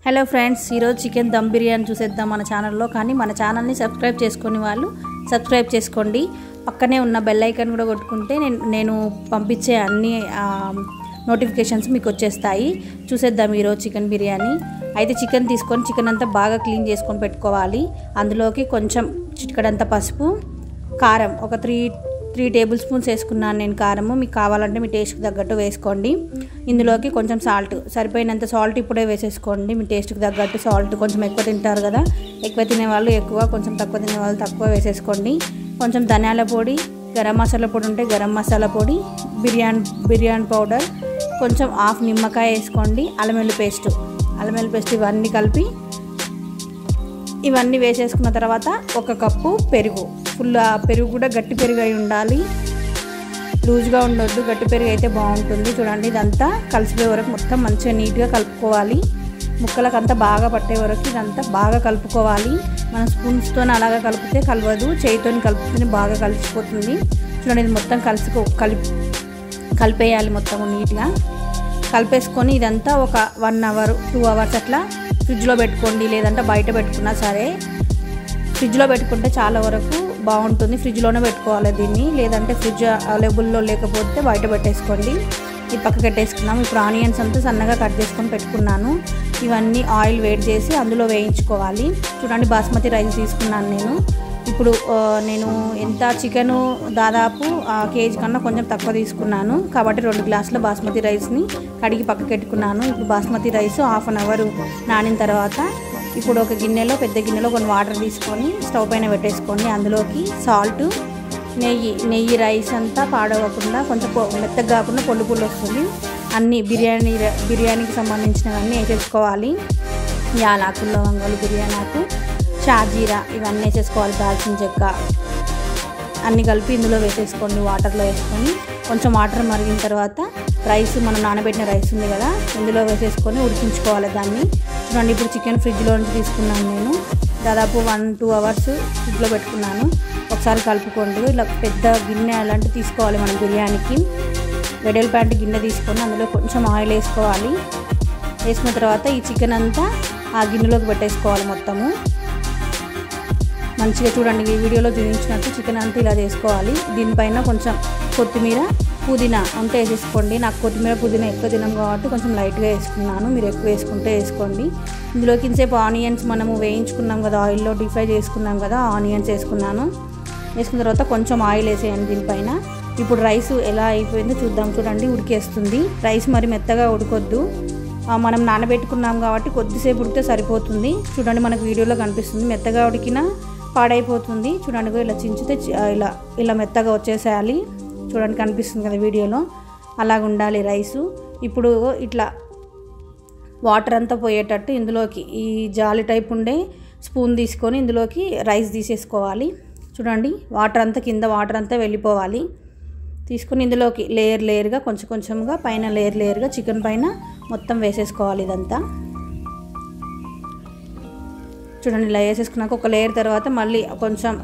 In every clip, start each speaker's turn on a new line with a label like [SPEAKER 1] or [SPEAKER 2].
[SPEAKER 1] hello friends ఈరోజు chicken dum biryani చూసేద్దాం మన ఛానల్లో కానీ మన ఛానల్ని సబ్స్క్రైబ్ చేసుకుని వాళ్ళు సబ్స్క్రైబ్ చేసుకోండి పక్కనే ఉన్న బెల్ ఐకాన్ కూడా కొట్టుకుంటే నేను నేను పంపించే అన్ని నోటిఫికేషన్స్ మీకు వచ్చేస్తాయి చూసేద్దాం ఈరోజు చికెన్ బిర్యానీ అయితే చికెన్ తీసుకొని చికెన్ అంతా బాగా క్లీన్ చేసుకొని పెట్టుకోవాలి అందులోకి కొంచెం చిటికడంత పసుపు కారం ఒక త్రీ త్రీ టేబుల్ స్పూన్స్ వేసుకున్నాను నేను కారము మీకు కావాలంటే మీ టేస్ట్కి తగ్గట్టు వేసుకోండి ఇందులోకి కొంచెం సాల్ట్ సరిపోయినంత సాల్ట్ ఇప్పుడే వేసేసుకోండి మీ టేస్ట్కి తగ్గట్టు సాల్ట్ కొంచెం ఎక్కువ తింటారు కదా ఎక్కువ తినే వాళ్ళు ఎక్కువ కొంచెం తక్కువ తినే వాళ్ళు తక్కువ వేసేసుకోండి కొంచెం ధనియాల పొడి గరం మసాలా పొడి ఉంటే గరం మసాలా పొడి బిర్యానీ బిర్యానీ పౌడర్ కొంచెం హాఫ్ నిమ్మకాయ వేసుకోండి అల్లం వెల్లుల్లి పేస్ట్ అల్లం వెల్లుల్లి పేస్ట్ ఇవన్నీ కలిపి ఇవన్నీ వేసేసుకున్న తర్వాత ఒక కప్పు పెరుగు ఫుల్ ఆ పెరుగు కూడా గట్టి పెరుగు అయి ఉండాలి లూజ్గా ఉండొద్దు గట్టి పెరుగు అయితే బాగుంటుంది చూడండి ఇదంతా కలిసిపోయే వరకు మొత్తం మంచిగా నీట్గా కలుపుకోవాలి ముక్కలకు అంతా బాగా పట్టే వరకు ఇదంతా బాగా కలుపుకోవాలి మన స్పూన్స్తో అలాగా కలిపితే కలవదు చేయితో కలిపితేనే బాగా కలిసిపోతుంది చూడండి ఇది మొత్తం కలుసుకో కలిపి కలిపేయాలి మొత్తం నీట్గా కలిపేసుకొని ఇదంతా ఒక వన్ అవర్ టూ అవర్స్ అట్లా ఫ్రిడ్జ్లో పెట్టుకోండి లేదంటే బయట పెట్టుకున్నా సరే ఫ్రిడ్జ్లో పెట్టుకుంటే చాలా వరకు బాగుంటుంది ఫ్రిడ్జ్లోనే పెట్టుకోవాలి దీన్ని లేదంటే ఫ్రిడ్జ్ అవైలబుల్లో లేకపోతే బయట పెట్టేసుకోండి ఈ పక్క పెట్టేసుకున్నాము ఇప్పుడు ఆనియన్స్ అంతా సన్నగా కట్ చేసుకొని పెట్టుకున్నాను ఇవన్నీ ఆయిల్ వేడి చేసి అందులో వేయించుకోవాలి చూడండి బాస్మతి రైస్ తీసుకున్నాను నేను ఇప్పుడు నేను ఎంత చికెను దాదాపు కేజీ కన్నా కొంచెం తక్కువ తీసుకున్నాను కాబట్టి రెండు గ్లాసుల బాస్మతి రైస్ని కడిగి పక్కకి పెట్టుకున్నాను ఇప్పుడు basmati rice half an hour నానిన తర్వాత ఇప్పుడు ఒక గిన్నెలో పెద్ద గిన్నెలో కొన్ని వాటర్ తీసుకొని స్టవ్ పైన పెట్టేసుకోండి అందులోకి సాల్ట్ నెయ్యి నెయ్యి రైస్ అంతా పాడవకుండా కొంచెం మెత్తగా కాకుండా పొల్లు పొల్లు వస్తుంది అన్నీ బిర్యానీ బిర్యానీకి సంబంధించినవన్నీ వేసేసుకోవాలి యాలాకు లవంగాలు బిర్యానీ ఆకు షాజీరా ఇవన్నీ వేసేసుకోవాలి దాల్చిన చెక్క అన్నీ కలిపి ఇందులో వేసేసుకోండి వాటర్లో వేసుకొని కొంచెం వాటర్ మరిగిన తర్వాత రైస్ మనం నానబెట్టిన రైస్ ఉంది కదా ఇందులో వేసేసుకొని ఉడికించుకోవాలి దాన్ని చూడండి ఇప్పుడు చికెన్ ఫ్రిడ్జ్లో నుంచి తీసుకున్నాను నేను దాదాపు వన్ టూ అవర్స్ ఫ్రిడ్జ్లో పెట్టుకున్నాను ఒకసారి కలుపుకోండి ఇలా పెద్ద గిన్నె అలాంటివి తీసుకోవాలి మనం బిర్యానీకి వెడల్ ప్యాంట్ గిన్నె తీసుకొని అందులో కొంచెం ఆయిల్ వేసుకోవాలి వేసుకున్న తర్వాత ఈ చికెన్ అంతా ఆ గిన్నెలోకి పెట్టేసుకోవాలి మొత్తము మంచిగా చూడండి ఈ వీడియోలో చూపించినట్టు చికెన్ అంతా ఇలా చేసుకోవాలి దీనిపైన కొంచెం కొత్తిమీర పుదీనా ఉంటే వేసేసుకోండి నాకు కొత్తిమీర పుదీనా ఎక్కువ తినం కాబట్టి కొంచెం లైట్గా వేసుకున్నాను మీరు ఎక్కువ వేసుకుంటే వేసుకోండి ఇందులోకి ఇంతసేపు ఆనియన్స్ మనము వేయించుకున్నాం కదా ఆయిల్లో డీప్ ఫ్రై చేసుకున్నాం కదా ఆనియన్స్ వేసుకున్నాను వేసుకున్న తర్వాత కొంచెం ఆయిల్ వేసేయండి దీనిపైన ఇప్పుడు రైస్ ఎలా అయిపోయిందో చూద్దాం చూడండి ఉడికేస్తుంది రైస్ మరి మెత్తగా ఉడకొద్దు మనం నానబెట్టుకున్నాం కాబట్టి కొద్దిసేపు ఉడికితే సరిపోతుంది చూడండి మనకు వీడియోలో కనిపిస్తుంది మెత్తగా ఉడికిన పాడైపోతుంది చూడండి ఇలా చించితే ఇలా ఇలా మెత్తగా వచ్చేసేయాలి చూడండి కనిపిస్తుంది కదా వీడియోలో అలాగ ఉండాలి రైసు ఇప్పుడు ఇట్లా వాటర్ అంతా పోయేటట్టు ఇందులోకి ఈ జాలి టైప్ ఉండే స్పూన్ తీసుకొని ఇందులోకి రైస్ తీసేసుకోవాలి చూడండి వాటర్ అంతా కింద వాటర్ అంతా వెళ్ళిపోవాలి తీసుకొని ఇందులోకి లేయర్ లేయర్గా కొంచెం కొంచెంగా పైన లేయర్ లేయర్గా చికెన్ పైన మొత్తం వేసేసుకోవాలి ఇదంతా చూడండి ఇలా వేసేసుకున్నాక ఒక లేయర్ తర్వాత మళ్ళీ కొంచెం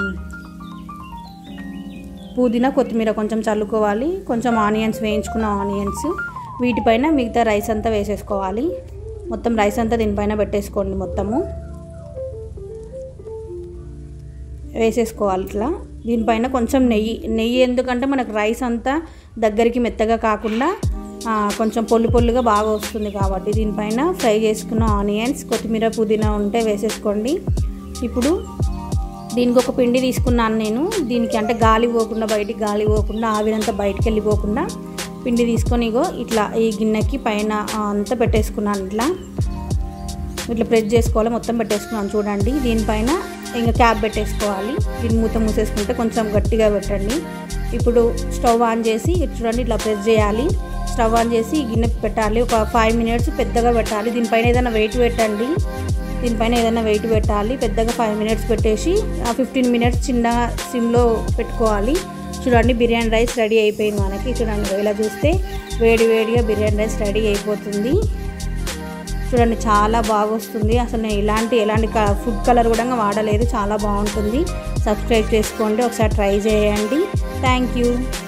[SPEAKER 1] పుదీనా కొత్తిమీర కొంచెం చల్లుకోవాలి కొంచెం ఆనియన్స్ వేయించుకున్న ఆనియన్స్ వీటిపైన మిగతా రైస్ అంతా వేసేసుకోవాలి మొత్తం రైస్ అంతా దీనిపైన పెట్టేసుకోండి మొత్తము వేసేసుకోవాలి ఇట్లా దీనిపైన కొంచెం నెయ్యి నెయ్యి ఎందుకంటే మనకు రైస్ అంతా దగ్గరికి మెత్తగా కాకుండా కొంచెం పొల్లు పొల్లుగా బాగా వస్తుంది కాబట్టి దీనిపైన ఫ్రై చేసుకున్న ఆనియన్స్ కొత్తిమీర పుదీనా ఉంటే వేసేసుకోండి ఇప్పుడు దీనికి ఒక పిండి తీసుకున్నాను నేను దీనికి అంటే గాలి పోకుండా బయటికి గాలి పోకుండా ఆవిరంతా బయటికి వెళ్ళిపోకుండా పిండి తీసుకొని ఇగో ఇట్లా ఈ గిన్నెకి పైన అంతా పెట్టేసుకున్నాను ఇట్లా ఇట్లా ప్రెస్ చేసుకోవాలి మొత్తం పెట్టేసుకున్నాను చూడండి దీనిపైన ఇంకా క్యాప్ పెట్టేసుకోవాలి దీన్ని మూత మూసేసుకుంటే కొంచెం గట్టిగా పెట్టండి ఇప్పుడు స్టవ్ ఆన్ చేసి చూడండి ఇట్లా ప్రెస్ చేయాలి స్టవ్ ఆన్ చేసి గిన్నె పెట్టాలి ఒక ఫైవ్ మినిట్స్ పెద్దగా పెట్టాలి దీనిపైన ఏదైనా వెయిట్ పెట్టండి దీనిపైన ఏదైనా వెయిట్ పెట్టాలి పెద్దగా ఫైవ్ మినిట్స్ పెట్టేసి ఫిఫ్టీన్ మినిట్స్ చిన్న సిమ్లో పెట్టుకోవాలి చూడండి బిర్యానీ రైస్ రెడీ అయిపోయింది మనకి చూడండి ఇలా చూస్తే వేడి వేడిగా బిర్యానీ రైస్ రెడీ అయిపోతుంది చూడండి చాలా బాగా వస్తుంది అసలు నేను ఇలాంటి ఎలాంటి ఫుడ్ కలర్ కూడా వాడలేదు చాలా బాగుంటుంది సబ్స్క్రైబ్ చేసుకోండి ఒకసారి ట్రై చేయండి థ్యాంక్ యూ